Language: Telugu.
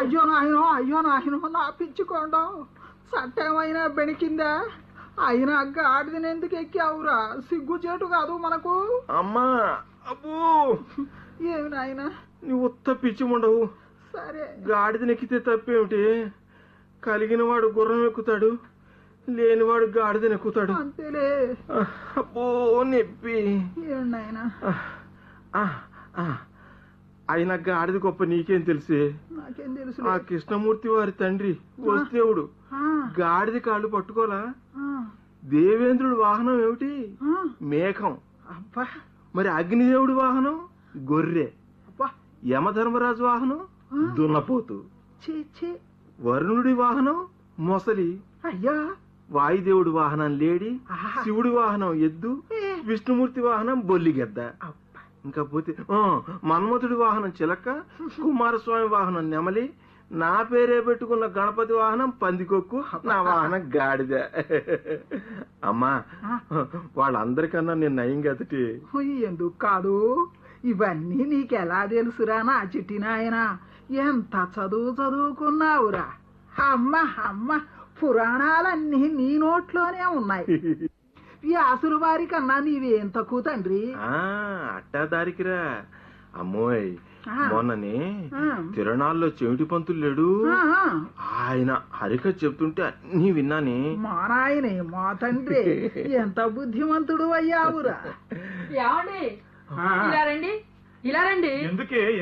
అయ్యో నాయనో అయ్యో నాయనో నా పిచ్చుకోండం చట్టమైనా బెణికిందా అయినా గాడిదని ఎందుకు ఎక్కావురా సిగ్గు చేటు కాదు మనకు అమ్మా అబ్బో ఏమి నాయనా నువ్వు ఉత్త పిచ్చి ఉండవు సరే గాడిదనెక్కితే తప్పేమిటి కలిగిన వాడు గుర్రం ఎక్కుతాడు లేనివాడు గాడిదనెక్కుతాడు అంతేలే ఆ, అబ్బో నొప్పి ఏం నాయనా ఆ, ఆ, ఆ. అయినా గాడిద గొప్ప నీకేం తెలిసే నాకేం తెలుసు ఆ కృష్ణమూర్తి వారి తండ్రి వసుదేవుడు గాడిద కాళ్ళు పట్టుకోలా దేవేంద్రుడి వాహనం ఏమిటి మేఘం అబ్బా మరి అగ్నిదేవుడి వాహనం గొర్రె అబ్బా యమధర్మరాజు వాహనం దున్నపోతు చీ చీ వరుణుడి వాహనం మొసలి అయ్యా వాయుదేవుడి వాహనం లేడి ఆహా. శివుడి వాహనం ఎద్దు ఏ. విష్ణుమూర్తి వాహనం బొల్లిగెద్ద అబ్బా ఇంకా పోతే ఆ, మన్మథుడి వాహనం చిలక కుమారస్వామి వాహనం నెమలి నా పేరే పెట్టుకున్న గణపతి వాహనం పందికొక్కు నా వాహనం గాడిద అమ్మా వాళ్ళందరికన్నా నేను నయం కదటి ఉయ్, ఎందుకు కాదు ఇవన్నీ నీకెలా తెలుసురా నా చిట్టి నాయన ఎంత చదువు చదువుకున్నావురా అమ్మ అమ్మ పురాణాలన్నీ నీ నోట్లోనే ఉన్నాయి వ్యాసుల వారి కన్నా నీవేం తక్కువ తండ్రి ఆ అట్టా దారికిరా అమ్మోయ్ ఆ. మొన్ననే ఆ. తిరణాల్లో చెవిటి పంతులు లేడు ఆ, ఆయన హరిక చెప్తుంటే అన్నీ విన్నానే మా నాయనే మా తండ్రి ఎంత బుద్ధిమంతుడు అయ్యావురా ఏమండి ఇలా రండి ఇలా రండి ఎందుకే